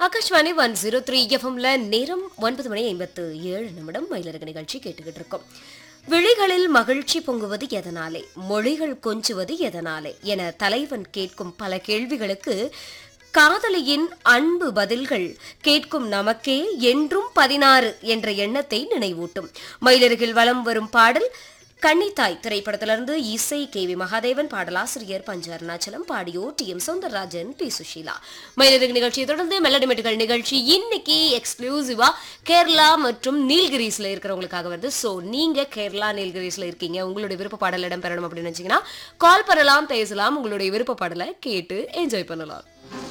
Akashvani one zero three எஃப்எம்ல நேரம் ஒன்பது மணி ஐம்பத்து ஏழு நிமிடம் மயிலரக நிகழ்ச்சி கேட்டுக்கிட்டு இருக்கோம் விழிகளில் மகிழ்ச்சி பொங்குவது எதனாலே மொழிகள் கொஞ்சுவது எதனாலே என தலைவன் கேட்கும் பல கேள்விகளுக்கு காதலியின் அன்பு பதில்கள் கேட்கும் நமக்கே என்றும் பதினாறு என்ற எண்ணத்தை நினைவூட்டும் மயிலருகில் வலம் வரும் பாடல் கன்னித்தாய் திரைப்படத்திலிருந்து இசை கே வி மகாதேவன் பாடலாசிரியர் பஞ்ச அருணாச்சலம் பாடியோர் T M Soundararajan P Susheela மயிலருகு நிகழ்ச்சியை தொடர்ந்து மெலடிமெட்டுகள் நிகழ்ச்சி இன்னைக்கு எக்ஸ்க்ளூசிவா கேரளா மற்றும் நீல்கிரிஸ்ல இருக்கிறவங்களுக்காக வருது ஸோ நீங்க கேரளா நீல்கிரிஸ்ல இருக்கீங்க உங்களுடைய விருப்ப பாடல் இடம் பெறணும் அப்படின்னு நினைச்சீங்கன்னா கால் பண்ணலாம் பேசலாம் உங்களுடைய விருப்ப பாடலை கேட்டு என்ஜாய் பண்ணலாம்